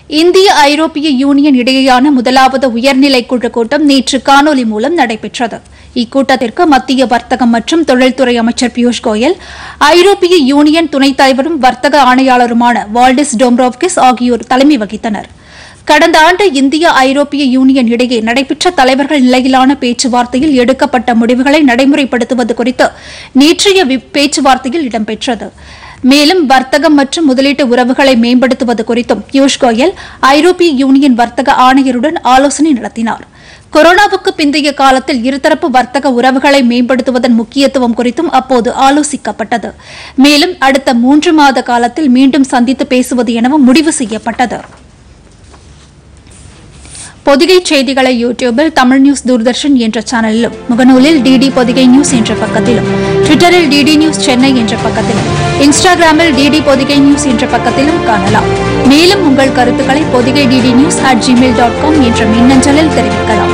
இந்திய ஐரோப்பிய யூனியன் இடையேயான முதலாவது உயர்நிலை குழு கூட்டம் நேற்று காணொலி மூலம் நடைபெற்றது இக்கூட்டத்திற்கு மத்திய வர்த்தகம் மற்றும் தொழில்துறை அமைச்சர் பியூஷ் கோயல் ஐரோப்பிய யூனியன் துணைத் தலைவரும் வர்த்தக ஆணையாளருமான வால்டிஸ் டோம்ரோவ்கிஸ் ஆகியோர் தலைமை வகித்தனர் கடந்த ஆண்டு இந்திய ஐரோப்பிய யூனியன் இடையே நடைபெற்ற தலைவர்கள் நிலையிலான பேச்சுவார்த்தையில் எடுக்கப்பட்ட முடிவுகளை நடைமுறைப்படுத்துவது குறித்து நேற்றைய வி- பேச்சுவார்த்தையில் இடம்பெற்றது மேலும் வர்த்தகம் மற்றும் முதலீட்டு உறவுகளை மேம்படுத்துவது குறித்தும் பியூஷ் கோயல் ஐரோப்பிய யூனியன் வர்த்தக ஆணையருடன் ஆலோசனை நடத்தினார் கொரோனாவுக்கு பிந்தைய காலத்தில் இருதரப்பு வர்த்தக உறவுகளை மேம்படுத்துவதன் முக்கியத்துவம் குறித்தும் அப்போது ஆலோசிக்கப்பட்டது மேலும் அடுத்த மூன்று மாத காலத்தில் மீண்டும் சந்தித்து பேசுவது எனவும் முடிவு செய்யப்பட்டது பொதிகை செய்திகளை யூடியூபில் தமிழ் நியூஸ் தூர்தர்ஷன் என்ற சேனலிலும் முகநூலில் டிடி பொதிகை நியூஸ் என்ற பக்கத்திலும் ட்விட்டரில் டிடி நியூஸ் சென்னை என்ற பக்கத்திலும் இன்ஸ்டாகிராமில் டிடி பொதிகை நியூஸ் என்ற பக்கத்திலும் காணலாம் மேலும் உங்கள் கருத்துக்களை Podhigai DD news at Gmail dot com என்ற மின்னஞ்சலில் தெரிவிக்கலாம்